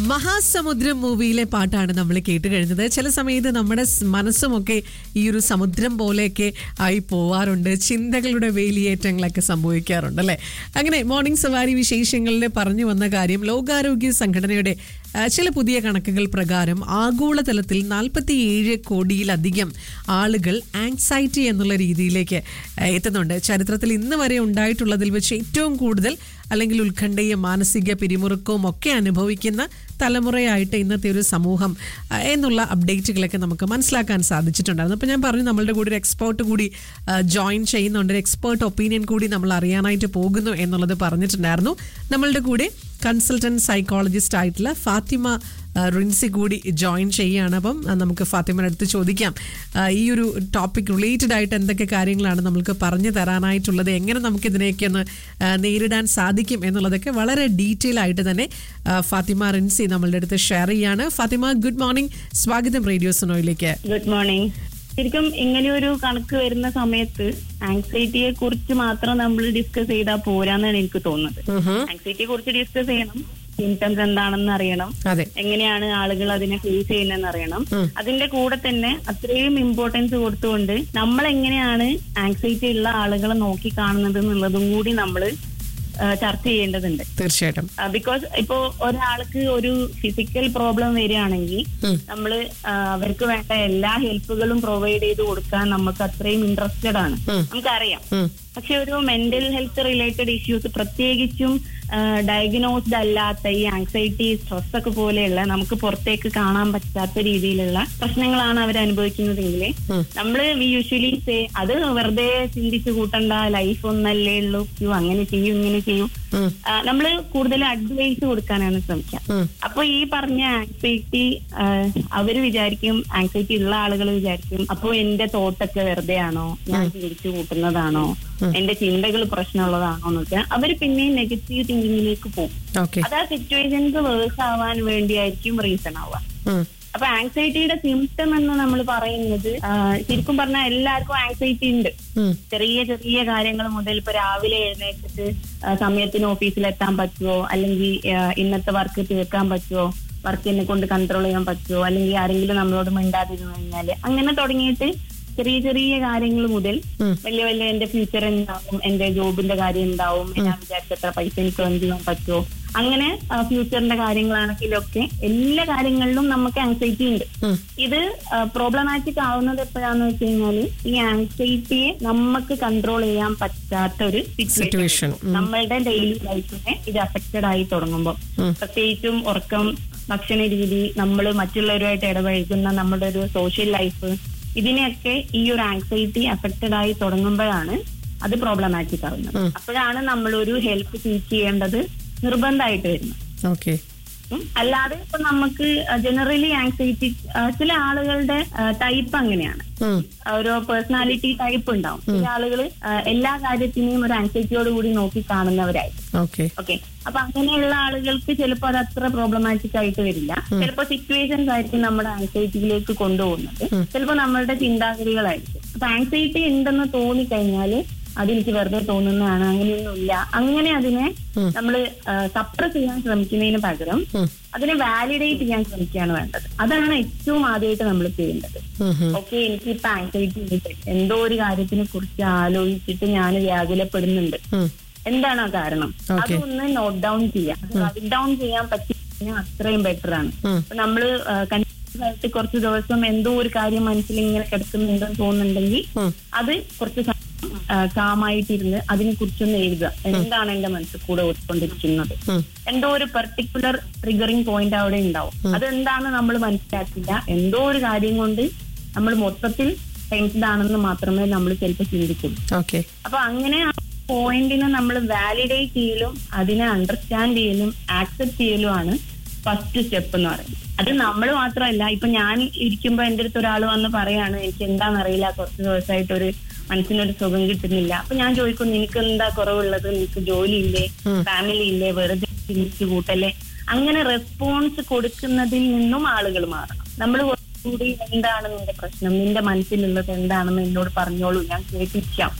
മഹാസമുദ്രം മൂവിയിലെ പാട്ടാണ് നമ്മൾ കേട്ട് കഴിഞ്ഞത് ചില സമയത്ത് നമ്മുടെ സ് മനസ്സുമൊക്കെ ഈ ഒരു സമുദ്രം പോലെയൊക്കെ ആയി പോവാറുണ്ട് ചിന്തകളുടെ വേലിയേറ്റങ്ങളൊക്കെ സംഭവിക്കാറുണ്ട് അല്ലേ അങ്ങനെ മോർണിംഗ് സവാരി വിശേഷങ്ങളിൽ പറഞ്ഞു വന്ന കാര്യം ലോകാരോഗ്യ സംഘടനയുടെ ആ, ചില പുതിയ കണക്കുകൾ പ്രകാരം ആഗോളതലത്തിൽ നാൽപ്പത്തിയേഴ് കോടിയിലധികം ആളുകൾ ആങ്സൈറ്റി എന്നുള്ള രീതിയിലേക്ക് ആ, എത്തുന്നുണ്ട് ചരിത്രത്തിൽ ഇന്ന് വരെ ഉണ്ടായിട്ടുള്ളതിൽ വെച്ച് ഏറ്റവും കൂടുതൽ അല്ലെങ്കിൽ ഉത്കണ്ഠയും മാനസിക പിരിമുറുക്കവും ഒക്കെ അനുഭവിക്കുന്ന തലമുറയായിട്ട് ഇന്നത്തെ ഒരു സമൂഹം ആ, എന്നുള്ള അപ്ഡേറ്റുകളൊക്കെ നമുക്ക് മനസ്സിലാക്കാൻ സാധിച്ചിട്ടുണ്ടായിരുന്നു അപ്പോൾ ഞാൻ പറഞ്ഞു നമ്മളുടെ കൂടെ ഒരു എക്സ്പേർട്ട് കൂടി ജോയിൻ ചെയ്യുന്നുണ്ട് ഒരു എക്സ്പേർട്ട് ഒപ്പീനിയൻ കൂടി നമ്മൾ അറിയാനായിട്ട് പോകുന്നു എന്നുള്ളത് പറഞ്ഞിട്ടുണ്ടായിരുന്നു നമ്മളുടെ കൂടെ കൺസൾട്ടന്റ് സൈക്കോളജിസ്റ്റ് ആയിട്ടുള്ള ഫാത്തിമ ആ, റിൻസി കൂടി ജോയിൻ ചെയ്യുകയാണ് അപ്പം ആ, നമുക്ക് ഫാത്തിമയുടെ അടുത്ത് ചോദിക്കാം ആ, ഈ ഒരു ടോപ്പിക് റിലേറ്റഡ് ആയിട്ട് എന്തൊക്കെ കാര്യങ്ങളാണ് നമുക്ക് പറഞ്ഞു തരാനായിട്ടുള്ളത് എങ്ങനെ നമുക്ക് ഇതിനെയൊക്കെ ഒന്ന് ആ, നേരിടാൻ സാധിക്കും എന്നുള്ളതൊക്കെ വളരെ ഡീറ്റെയിൽ ആയിട്ട് തന്നെ ആ, ഫാത്തിമ റിൻസി നമ്മളുടെ അടുത്ത് ഷെയർ ചെയ്യാണ് ഫാത്തിമ ഗുഡ് മോർണിംഗ് സ്വാഗതം റേഡിയോ സൊനോയിലേക്ക് ഗുഡ് മോർണിംഗ് ശരിക്കും ഇങ്ങനെ ഒരു കണക്ക് വരുന്ന സമയത്ത് ആങ്സൈറ്റിയെ കുറിച്ച് മാത്രം നമ്മൾ ഡിസ്കസ് ചെയ്താൽ പോരാന്നാണ് എനിക്ക് തോന്നുന്നത് ആങ്സൈറ്റിയെ കുറിച്ച് ഡിസ്കസ് ചെയ്യണം സിംറ്റംസ് എന്താണെന്ന് അറിയണം അതെ എങ്ങനെയാണ് ആളുകൾ അതിനെ ഫേസ് ചെയ്യുന്നതെന്ന് അറിയണം അതിന്റെ കൂടെ തന്നെ അത്രയും ഇമ്പോർട്ടൻസ് കൊടുത്തുകൊണ്ട് നമ്മൾ എങ്ങനെയാണ് ആങ്സൈറ്റി ഉള്ള ആളുകളെ നോക്കി കാണുന്നത് എന്നുള്ളതും കൂടി നമ്മൾ ചർച്ച ചെയ്യേണ്ടതുണ്ട് തീർച്ചയായിട്ടും ബിക്കോസ് ഇപ്പോ ഒരാൾക്ക് ഒരു ഫിസിക്കൽ പ്രോബ്ലം വരികയാണെങ്കിൽ നമ്മൾ അവർക്ക് വേണ്ട എല്ലാ ഹെൽപ്പുകളും പ്രൊവൈഡ് ചെയ്ത് കൊടുക്കാൻ നമുക്ക് അത്രയും ഇൻട്രസ്റ്റഡ് ആണ് നമുക്കറിയാം ഉം. പക്ഷെ ഒരു മെന്റൽ ഹെൽത്ത് റിലേറ്റഡ് ഇഷ്യൂസ് പ്രത്യേകിച്ചും ഡയഗ്നോസ്ഡ് അല്ലാത്ത ഈ ആങ്സൈറ്റി സ്ട്രെസ് ഒക്കെ പോലെയുള്ള നമുക്ക് പുറത്തേക്ക് കാണാൻ പറ്റാത്ത രീതിയിലുള്ള പ്രശ്നങ്ങളാണ് അവർ അനുഭവിക്കുന്നതെങ്കിൽ നമ്മൾ വി യൂഷ്വലി സേ അത് വെറുതെ ചിന്തിച്ചു കൂട്ടണ്ട ലൈഫ് ഒന്നല്ലേ ഉള്ളൂ യ്യോ, അങ്ങനെ ചെയ്യും ഇങ്ങനെ ചെയ്യും നമ്മൾ കൂടുതൽ അഡ്വൈസ് കൊടുക്കാനാണ് ശ്രമിക്കുക ഉം. അപ്പൊ ഈ പറഞ്ഞ ആങ്സൈറ്റി അവര് വിചാരിക്കും ആങ്സൈറ്റി ഉള്ള ആളുകൾ വിചാരിക്കും അപ്പൊ എന്റെ തോട്ടൊക്കെ വെറുതെ ആണോ ഞാൻ ചിന്തിച്ചു കൂട്ടുന്നതാണോ എന്റെ ചിന്തകൾ പ്രശ്നമുള്ളതാണോ എന്നൊക്കെ അവര് പിന്നെയും നെഗറ്റീവ് തിങ്കിങ്ങിലേക്ക് പോകും ഓക്കെ അത് ആ സിറ്റുവേഷൻസ് വേഴ്സ് ആവാൻ വേണ്ടിയായിരിക്കും റീസൺ ആവുക അപ്പൊ ആങ്സൈറ്റിയുടെ സിംറ്റം എന്ന് നമ്മൾ പറയുന്നത് ആ, ശരിക്കും പറഞ്ഞാൽ എല്ലാവർക്കും ആങ്സൈറ്റി ഉണ്ട് ചെറിയ ചെറിയ കാര്യങ്ങൾ മുതൽ ഇപ്പൊ രാവിലെ എഴുന്നേറ്റിട്ട് ആ, സമയത്തിന് ഓഫീസിൽ എത്താൻ പറ്റുമോ അല്ലെങ്കിൽ ആ, ഇന്നത്തെ വർക്ക് തീർക്കാൻ പറ്റുമോ വർക്ക് എന്നെ കൊണ്ട് കൺട്രോൾ ചെയ്യാൻ പറ്റുമോ അല്ലെങ്കിൽ ആരെങ്കിലും നമ്മളോട് മിണ്ടാതിരുന്നു കഴിഞ്ഞാല് അങ്ങനെ തുടങ്ങിയിട്ട് ചെറിയ ചെറിയ കാര്യങ്ങൾ മുതൽ വലിയ വലിയ എന്റെ ഫ്യൂച്ചർ എന്താവും എന്റെ ജോബിന്റെ കാര്യം എന്താവും ഞാൻ വിചാരിച്ചത്ര പൈസ എനിക്ക് earn ചെയ്യാൻ പറ്റുമോ അങ്ങനെ ഫ്യൂച്ചറിന്റെ കാര്യങ്ങളാണെങ്കിലൊക്കെ എല്ലാ കാര്യങ്ങളിലും നമുക്ക് ആങ്സൈറ്റി ഉണ്ട് ഇത് പ്രോബ്ലമാറ്റിക് ആവുന്നത് എപ്പോഴാന്ന് വെച്ച് കഴിഞ്ഞാല് ഈ ആങ്സൈറ്റിയെ നമുക്ക് കൺട്രോൾ ചെയ്യാൻ പറ്റാത്ത ഒരു Situation. സിറ്റുവേഷൻ നമ്മളുടെ ഡെയിലി ലൈഫിനെ ഇത് അഫക്റ്റഡ് ആയി തുടങ്ങുമ്പോൾ പ്രത്യേകിച്ചും ഉറക്കം ഭക്ഷണ രീതി നമ്മൾ മറ്റുള്ളവരുമായിട്ട് ഇടപഴകുന്ന നമ്മുടെ ഒരു സോഷ്യൽ ലൈഫ് ഇതിനെയൊക്കെ ഈ ഒരു ആങ്സൈറ്റി അഫക്റ്റഡ് ആയി തുടങ്ങുമ്പോഴാണ് അത് പ്രോബ്ലമാറ്റിക് ആവുന്നത് അപ്പോഴാണ് നമ്മൾ ഒരു ഹെൽപ്പ് സീക്ക് ചെയ്യേണ്ടത് നിർബന്ധമായിട്ട് വരുന്നത് ഓക്കെ ഉം. അല്ലാതെ ഇപ്പൊ നമുക്ക് ജനറലി ആങ്സൈറ്റി ചില ആളുകളുടെ ടൈപ്പ് അങ്ങനെയാണ് ഓരോ പേഴ്സണാലിറ്റി ടൈപ്പ് ഉണ്ടാവും ചില ആളുകൾ എല്ലാ കാര്യത്തിനെയും ഒരു ആങ്സൈറ്റിയോട് കൂടി നോക്കി കാണുന്നവരായിരിക്കും ഓക്കെ ഓക്കെ അപ്പൊ അങ്ങനെയുള്ള ആളുകൾക്ക് ചിലപ്പോൾ അത് അത്ര പ്രോബ്ലമാറ്റിക് ആയിട്ട് വരില്ല ചിലപ്പോൾ സിറ്റുവേഷൻസ് ആയിരിക്കും നമ്മുടെ ആങ്സൈറ്റിയിലേക്ക് കൊണ്ടുപോകുന്നത് ചിലപ്പോൾ നമ്മളുടെ ചിന്താഗതികളായിരിക്കും അപ്പൊ ആങ്സൈറ്റി ഉണ്ടെന്ന് തോന്നിക്കഴിഞ്ഞാല് അതെനിക്ക് വെറുതെ തോന്നുന്നതാണ് അങ്ങനെയൊന്നുമില്ല അങ്ങനെ അതിനെ നമ്മൾ സപ്രസ് ചെയ്യാൻ ശ്രമിക്കുന്നതിന് പകരം അതിനെ വാലിഡേറ്റ് ചെയ്യാൻ ശ്രമിക്കുകയാണ് വേണ്ടത് അതാണ് ഏറ്റവും ആദ്യമായിട്ട് നമ്മൾ ചെയ്യേണ്ടത് ഓക്കെ എനിക്ക് ഇപ്പൊ ആങ്സൈറ്റി ഉണ്ട് എന്തോ ഒരു കാര്യത്തിനെ കുറിച്ച് ആലോചിച്ചിട്ട് ഞാൻ വ്യാകുലപ്പെടുന്നുണ്ട് എന്താണ് ആ കാരണം അതൊന്ന് നോട്ട് ഡൗൺ ചെയ്യാം റൈറ്റ് ഡൗൺ ചെയ്യാൻ പറ്റിയ അത്രയും ബെറ്റർ ആണ് അപ്പൊ നമ്മള് കണ്ടിന്യൂസ് ആയിട്ട് കുറച്ച് ദിവസം എന്തോ ഒരു കാര്യം മനസ്സിൽ ഇങ്ങനെ കിടക്കുന്നുണ്ടെന്ന് തോന്നുന്നുണ്ടെങ്കിൽ അത് കുറച്ച് കാമായിട്ടിരുന്ന് അതിനെ കുറിച്ചൊന്ന് എഴുതുക എന്താണ് എന്റെ മനസ്സിൽ കൂടെ ഓടിക്കൊണ്ടിരിക്കുന്നത് എന്തോ ഒരു പെർട്ടിക്കുലർ ട്രിഗറിങ് പോയിന്റ് അവിടെ ഉണ്ടാവും അതെന്താണ് നമ്മൾ മനസ്സിലാക്കില്ല എന്തോ ഒരു കാര്യം കൊണ്ട് നമ്മൾ മൊത്തത്തിൽ ടെൻസ്ഡ് ആണെന്ന് മാത്രമേ നമ്മൾ ചിലപ്പോൾ ചിന്തിക്കുള്ളൂ ഓക്കെ അപ്പൊ അങ്ങനെ ആ പോയിന്റിനെ നമ്മൾ വാലിഡേറ്റ് ചെയ്യലും അതിനെ അണ്ടർസ്റ്റാൻഡ് ചെയ്യലും ആക്സെപ്റ്റ് ചെയ്യലും ആണ് ഫസ്റ്റ് സ്റ്റെപ്പ് എന്ന് പറയുന്നത് അത് നമ്മൾ മാത്രമല്ല ഇപ്പൊ ഞാൻ ഇരിക്കുമ്പോ എന്റെ അടുത്ത് ഒരാൾ വന്ന് പറയാണ് എനിക്ക് എന്താണെന്നറിയില്ല കുറച്ച് ദിവസമായിട്ട് ഒരു മനസ്സിനൊരു സുഖം കിട്ടുന്നില്ല അപ്പൊ ഞാൻ ചോദിക്കും നിനക്ക് എന്താ കുറവുള്ളത് നിനക്ക് ജോലി ഇല്ലേ ഫാമിലി ഇല്ലേ വെറുതെ ചിന്തിച്ചു കൂട്ടല്ലേ അങ്ങനെ റെസ്പോൺസ് കൊടുക്കുന്നതിൽ നിന്നും ആളുകൾ മാറണം നമ്മൾ കൂടി എന്താണ് നിന്റെ പ്രശ്നം നിന്റെ മനസ്സിലുള്ളത് എന്താണെന്ന് എന്നോട് പറഞ്ഞോളൂ ഞാൻ കേട്ടിരിക്കാം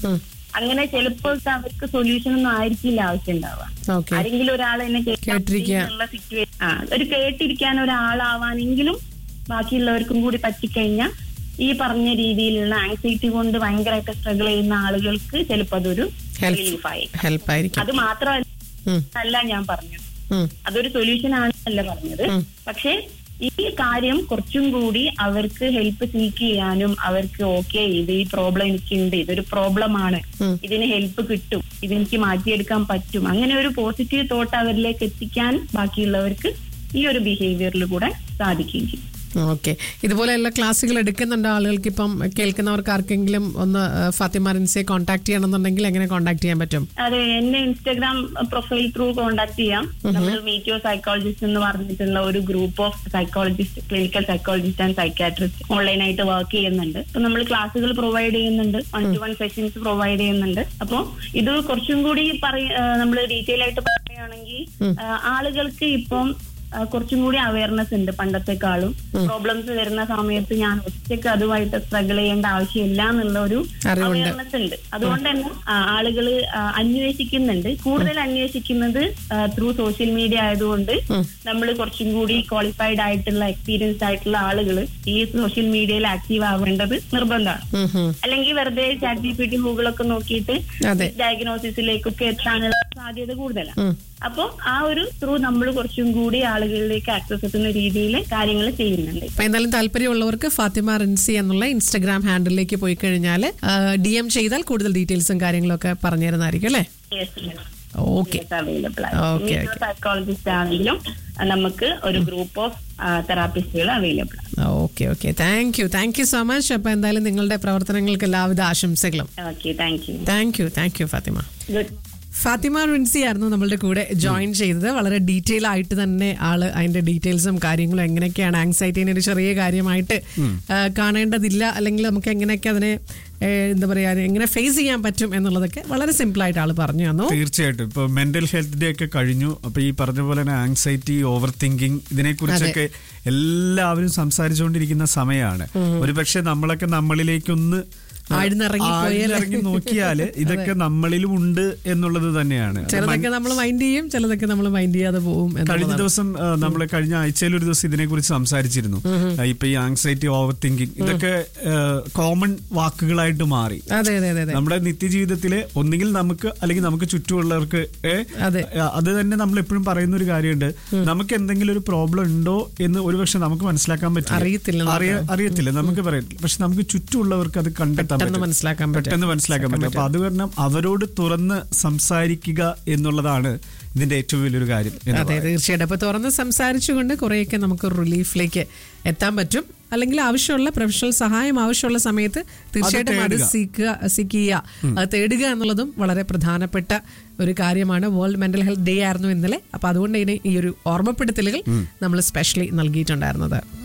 അങ്ങനെ ചിലപ്പോൾ അവർക്ക് സൊല്യൂഷൻ ഒന്നും ആയിരിക്കില്ല ആവശ്യം ഉണ്ടാവുക ഓക്കെ ആരെങ്കിലും ഒരാൾ എന്നെ കേട്ടിരിക്കുക. സിറ്റുവേഷൻ ആ ഒരു കേട്ടിരിക്കാൻ ഒരാളാവാനെങ്കിലും ബാക്കിയുള്ളവർക്കും കൂടി പറ്റിക്കഴിഞ്ഞാൽ ഈ പറഞ്ഞ രീതിയിലുള്ള ആങ്സൈറ്റി കൊണ്ട് ഭയങ്കരമായിട്ട് സ്ട്രഗിൾ ചെയ്യുന്ന ആളുകൾക്ക് ചിലപ്പോൾ അതൊരു ഹെൽപ്പ് റിലീഫായി ഹെൽപ്പായിരിക്കും അത് മാത്രമല്ല ഉം, അല്ല ഞാൻ പറഞ്ഞത് ഉം, അതൊരു സൊല്യൂഷൻ ആണെന്നല്ല പറഞ്ഞത് ഉം. പക്ഷെ ഈ കാര്യം കുറച്ചും കൂടി അവർക്ക് ഹെൽപ്പ് സീക്ക് ചെയ്യാനും അവർക്ക് ഓക്കെ ഇത് ഈ പ്രോബ്ലം എനിക്കുണ്ട് ഇതൊരു പ്രോബ്ലമാണ് ഉം. ഇതിന് ഹെൽപ്പ് കിട്ടും ഇതെനിക്ക് മാറ്റിയെടുക്കാൻ പറ്റും അങ്ങനെ ഒരു പോസിറ്റീവ് തോട്ട് അവരിലേക്ക് എത്തിക്കാൻ ബാക്കിയുള്ളവർക്ക് ഈ ഒരു ബിഹേവിയറിൽ കൂടെ സാധിക്കുകയും ചെയ്യും ഓക്കെ ഇതുപോലെയുള്ള ക്ലാസ്സുകൾ എടുക്കുന്നുണ്ട് ആളുകൾക്ക് ഇപ്പം കേൾക്കുന്നവർക്ക് ആർക്കെങ്കിലും ഒന്ന് ആ, ഫാത്തിമ റിൻസിയെ കോൺടാക്ട് ചെയ്യണമെന്നുണ്ടെങ്കിൽ എങ്ങനെ കോൺടാക്ട് ചെയ്യാൻ പറ്റും അതെ എന്നെ ഇൻസ്റ്റാഗ്രാം പ്രൊഫൈൽ ത്രൂ കോണ്ടാക്ട് ചെയ്യാം നമ്മൾ മീറ്റിയോ സൈക്കോളജിസ്റ്റ് എന്ന് പറഞ്ഞിട്ടുള്ള ഒരു group of psychologist clinical psychologist and psychiatrist ഓൺലൈനായിട്ട് വർക്ക് ചെയ്യുന്നുണ്ട് അപ്പൊ നമ്മൾ ക്ലാസ്സുകൾ പ്രൊവൈഡ് ചെയ്യുന്നുണ്ട് one to one sessions provide ചെയ്യുന്നുണ്ട് അപ്പൊ ഇത് കുറച്ചും കൂടി പറയ നമ്മൾ ഡീറ്റെയിൽ ആയിട്ട് പറയുകയാണെങ്കിൽ ആ, ആളുകൾക്ക് ഇപ്പം ആ, കുറച്ചും കൂടി അവയർനെസ് ഉണ്ട് പണ്ടത്തെക്കാളും പ്രോബ്ലംസ് വരുന്ന സമയത്ത് ഞാൻ ഒറ്റയ്ക്ക് അതുമായിട്ട് സ്ട്രഗിൾ ചെയ്യേണ്ട ആവശ്യമില്ല എന്നുള്ള ഒരു അറിവുണ്ട്. അവയർനെസ് ഉണ്ട് അതുകൊണ്ട് തന്നെ ആളുകൾ അന്വേഷിക്കുന്നുണ്ട് കൂടുതൽ അന്വേഷിക്കുന്നത് ത്രൂ സോഷ്യൽ മീഡിയ ആയതുകൊണ്ട് നമ്മൾ കുറച്ചും കൂടി ക്വാളിഫൈഡ് ആയിട്ടുള്ള എക്സ്പീരിയൻസ്ഡ് ആയിട്ടുള്ള ആളുകൾ ഈ സോഷ്യൽ മീഡിയയിൽ ആക്റ്റീവ് ആവേണ്ടത് നിർബന്ധമാണ് ഉം, ഉം. അല്ലെങ്കിൽ വെറുതെ ചാറ്റ് ജി പി ടി ഗൂഗിളൊക്കെ നോക്കിയിട്ട് അതെ ഡയഗ്നോസിസിലേക്കൊക്കെ എത്താനുള്ള സാധ്യത കൂടുതലാണ് ഉം. അപ്പോൾ ആ ഒരു ത്രൂ നമ്മൾ കുറച്ചും കൂടി ആളുകളിലേക്ക് ആക്സസ് എത്തുന്ന രീതിയിൽ കാര്യങ്ങൾ ചെയ്യുന്നുണ്ട് അപ്പൊ എന്തായാലും താല്പര്യമുള്ളവർക്ക് ഫാത്തിമ റിൻസി എന്നുള്ള ഇൻസ്റ്റഗ്രാം ഹാൻഡിലേക്ക് പോയി കഴിഞ്ഞാൽ ഡി എം ചെയ്താൽ കൂടുതൽ ഡീറ്റെയിൽസും കാര്യങ്ങളും ഒക്കെ പറഞ്ഞു തരുന്നതായിരിക്കും അല്ലേ ഓക്കെ അവൈലബിൾ Okay, ആണ് സൈക്കോളജിസ്റ്റ് ആണെങ്കിലും ആ, നമുക്ക് ഒരു ഗ്രൂപ്പ് ഓഫ് തെറാപ്പിസ്റ്റുകൾ അവൈലബിൾ ആണ് okay okay thank you thank you so much അപ്പൊ എന്തായാലും നിങ്ങളുടെ പ്രവർത്തനങ്ങൾക്ക് എല്ലാവിധ ആശംസകളും okay thank you thank you thank you Fathima good Fathima Rinsi ആയിരുന്നു നമ്മളുടെ കൂടെ ജോയിൻ ചെയ്തത് വളരെ ഡീറ്റെയിൽ ആയിട്ട് തന്നെ ആള് അതിന്റെ ഡീറ്റെയിൽസും കാര്യങ്ങളും എങ്ങനെയൊക്കെയാണ് ആങ്സൈറ്റീനെ ഒരു ചെറിയ കാര്യമായിട്ട് ആ, കാണേണ്ടതില്ല അല്ലെങ്കിൽ നമുക്ക് എങ്ങനെയൊക്കെ അതിനെ ഏ, എന്താ പറയാ എങ്ങനെ ഫേസ് ചെയ്യാൻ പറ്റും എന്നുള്ളതൊക്കെ വളരെ സിമ്പിൾ ആയിട്ട് ആള് പറഞ്ഞു തന്നു തീർച്ചയായിട്ടും ഇപ്പൊ മെന്റൽ ഹെൽത്ത് ഡേ ഒക്കെ കഴിഞ്ഞു അപ്പൊ ഈ പറഞ്ഞ പോലെ തന്നെ ആങ്സൈറ്റി ഓവർ തിങ്കിങ് ഇതിനെ കുറിച്ചൊക്കെ എല്ലാവരും സംസാരിച്ചുകൊണ്ടിരിക്കുന്ന സമയമാണ് ഒരുപക്ഷെ നമ്മളൊക്കെ നമ്മളിലേക്കൊന്ന് ആഴ്ന്നിറങ്ങി പോയാല്. ആഴ്ന്നിറങ്ങി നോക്കിയാല് ഇതൊക്കെ നമ്മളിലും ഉണ്ട് എന്നുള്ളത് തന്നെയാണ് അത് ചിലതൊക്കെ നമ്മൾ മൈൻഡ് ചെയ്യും ചിലതൊക്കെ നമ്മൾ മൈൻഡ് ചെയ്യാതെ പോകും കഴിഞ്ഞ എന്നുള്ളതാണ്. ദിവസം നമ്മൾ കഴിഞ്ഞ ആഴ്ചയിൽ ഒരു ദിവസം ഇതിനെ കുറിച്ച് സംസാരിച്ചിരുന്നു ആ, ഇപ്പൊ ഈ ആങ്സൈറ്റി ഓവർ തിങ്കിങ് ഇതൊക്കെ കോമൺ വാക്കുകളായിട്ട് മാറി അതെ അതെ അതെ അതെ നമ്മുടെ നിത്യജീവിതത്തിലെ ഒന്നുകിൽ നമുക്ക് അല്ലെങ്കിൽ നമുക്ക് ചുറ്റുമുള്ളവർക്ക് ഏ, അതെ. അത് തന്നെ നമ്മൾ എപ്പോഴും പറയുന്ന ഒരു കാര്യമുണ്ട് നമുക്ക് എന്തെങ്കിലും ഒരു പ്രോബ്ലം ഉണ്ടോ എന്ന് ഒരുപക്ഷെ നമുക്ക് മനസ്സിലാക്കാൻ പറ്റില്ല അറിയത്തില്ല അറിയ- അറിയത്തില്ല നമുക്ക് പറയാം പക്ഷെ നമുക്ക് ചുറ്റുമുള്ളവർക്ക് അത് കണ്ടെത്താൻ പെട്ടെന്ന് പറ്റും മനസ്സിലാക്കാൻ പറ്റും പെട്ടെന്ന് മനസ്സിലാക്കാൻ പറ്റും അപ്പൊ അത് കാരണം അവരോട് തുറന്ന് സംസാരിക്കുക എന്നുള്ളതാണ് ഇതിന്റെ ഏറ്റവും വലിയൊരു കാര്യം എന്ന് അതെ തീർച്ചയായിട്ടും അപ്പൊ തുറന്ന് സംസാരിച്ചുകൊണ്ട് കുറേയൊക്കെ നമുക്ക് റിലീഫിലേക്ക് എത്താൻ പറ്റും അല്ലെങ്കിൽ ആവശ്യമുള്ള പ്രൊഫഷണൽ സഹായം ആവശ്യമുള്ള സമയത്ത് തീർച്ചയായിട്ടും അത് തേടുക. സീക്കുക സീക്ക് ചെയ്യുക അത് തേടുക എന്നുള്ളതും വളരെ പ്രധാനപ്പെട്ട ഒരു കാര്യമാണ് വേൾഡ് മെന്റൽ ഹെൽത്ത് ഡേ ആയിരുന്നു ഇന്നലെ അപ്പൊ അതുകൊണ്ട് ഇനി ഈ ഒരു ഓർമ്മപ്പെടുത്തലുകൾ നമ്മൾ സ്പെഷ്യലി നൽകിയിട്ടുണ്ടായിരുന്നത്